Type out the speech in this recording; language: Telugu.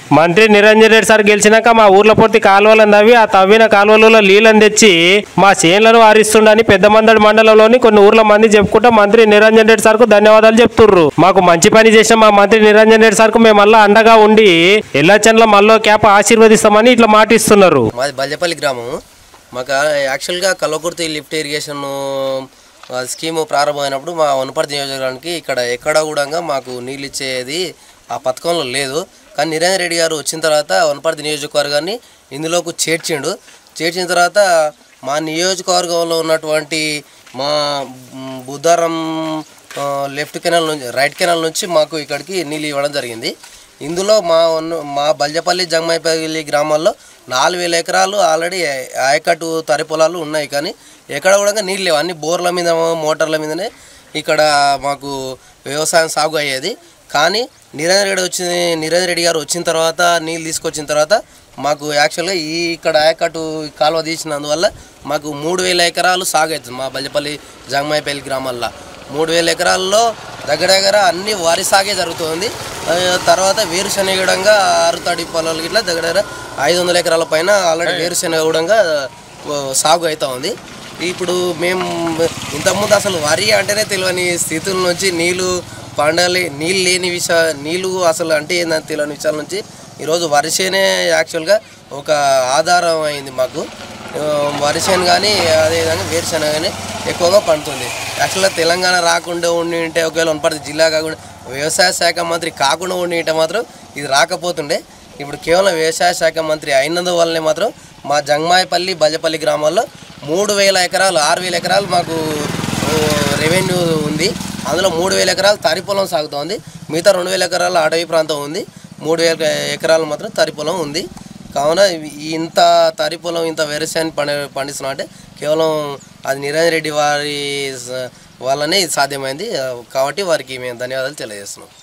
మంత్రి నిరంజన్ రెడ్డి సార్ గెలిచినాక మా ఊర్లో పూర్తి కాలువలను తవ్వి ఆ తవ్విన కాలువలలో నీళ్ళని తెచ్చి మా చేన్లను వారిస్తుండని పెద్ద మందడి మండలంలోని కొన్ని ఊర్ల మంది చెప్పుకుంటా మంత్రి నిరంజన్ రెడ్డి సార్కు ధన్యవాదాలు చెప్తుర్రు మాకు మంచి పని చేసిన మా మంత్రి నిరంజన్ రెడ్డి సార్కు మేము మళ్ళా అండగా ఉండి ఎల్లచండ్ల మల్లో క్యాప్ ఆశీర్వదిస్తామని ఇట్లా మాటిస్తున్నారు మాది బల్యపల్లి గ్రామం మాకు యాక్చువల్గా కల్లకుర్తి లిఫ్ట్ ఇరిగేషన్ ఆ, స్కీము ప్రారంభమైనప్పుడు మా వనపర్తి నియోజకవర్గానికి ఇక్కడ ఎక్కడ కూడా మాకు నీళ్ళు ఇచ్చేది ఆ పథకంలో లేదు కానీ నిరేంద్ర రెడ్డి గారు వచ్చిన తర్వాత వనపర్తి నియోజకవర్గాన్ని ఇందులోకి చేర్చిండు చేర్చిన తర్వాత మా నియోజకవర్గంలో ఉన్నటువంటి మా మ్, బుద్ధారం ఆ, లెఫ్ట్ కెనాల్ నుంచి రైట్ కెనాల్ నుంచి మాకు ఇక్కడికి నీళ్ళు ఇవ్వడం జరిగింది ఇందులో మా ఉన్న- మా బల్జపల్లి జమ్మాయిపల్లి గ్రామాల్లో నాలుగు వేల ఎకరాలు ఆల్రెడీ ఆయకట్టు తరి పొలాలు ఉన్నాయి కానీ ఎక్కడ కూడా నీళ్ళు లేవు అన్ని బోర్ల మీద మోటార్ల మీదనే ఇక్కడ మాకు వ్యవసాయం సాగు అయ్యేది కానీ నిరేంద్ర రెడ్డి వచ్చి నిరేంద్ర రెడ్డి గారు వచ్చిన తర్వాత నీళ్ళు తీసుకొచ్చిన తర్వాత మాకు యాక్చువల్గా ఈ ఇక్కడ ఆయకట్టు కాలువ తీసినందువల్ల మాకు మూడు వేల ఎకరాలు సాగు అవుతుంది మా బల్జపల్లి జమ్మాయిపల్లి గ్రామాల్లో మూడు వేల ఎకరాల్లో దగ్గర దగ్గర అన్ని వరి సాగే జరుగుతుంది ఆ, తర్వాత వేరుశనగ కూడా ఆరుతడి పొలాలు గిట్లా దగ్గర దగ్గర ఐదు వందల ఎకరాల పైన ఆల్రెడీ వేరుశనగ కూడా ఆ, సాగు అవుతా ఉంది ఇప్పుడు మేము ఇంతకుముందు అసలు వరి అంటేనే తెలియని స్థితుల నుంచి నీళ్ళు పండాలి నీళ్ళు లేని విషయ నీళ్ళు అసలు అంటే ఏందని తెలియని విషయాల నుంచి ఈరోజు వరిసేనే యాక్చువల్గా ఒక ఆధారం అయింది మాకు ఆ, వరిసేను కానీ అదేవిధంగా వేరుశెనగ కానీ ఎక్కువగా పండుతుంది యాక్చువల్గా తెలంగాణ రాకుండా ఉండి ఉంటే ఒకవేళ వనపర్తి జిల్లా కాకుండా వ్యవసాయ శాఖ మంత్రి కాకుండా ఉండి ఉంటే మాత్రం ఇది రాకపోతుండే ఇప్పుడు కేవలం వ్యవసాయ శాఖ మంత్రి అయినందువల్లనే మాత్రం మా జంగ్మాయపల్లి బజపల్లి గ్రామాల్లో మూడు వేల ఎకరాలు ఆరు వేల ఎకరాలు మాకు ఆ, రెవెన్యూ ఉంది అందులో మూడు వేల ఎకరాలు తరి పొలం సాగుతోంది మిగతా రెండు వేల ఎకరాలు అటవీ ప్రాంతం ఉంది మూడు వేల ఎకరాలు మాత్రం తరి పొలం ఉంది కావున ఇవి- ఇంత తరి పొలం ఇంత వేరుశెనగ పండి పండిస్తున్నాం అంటే కేవలం అది నిరంజన్ రెడ్డి వారి స- వల్లనే ఇది సాధ్యమైంది ఆ, కాబట్టి వారికి మేము ధన్యవాదాలు తెలియజేస్తున్నాం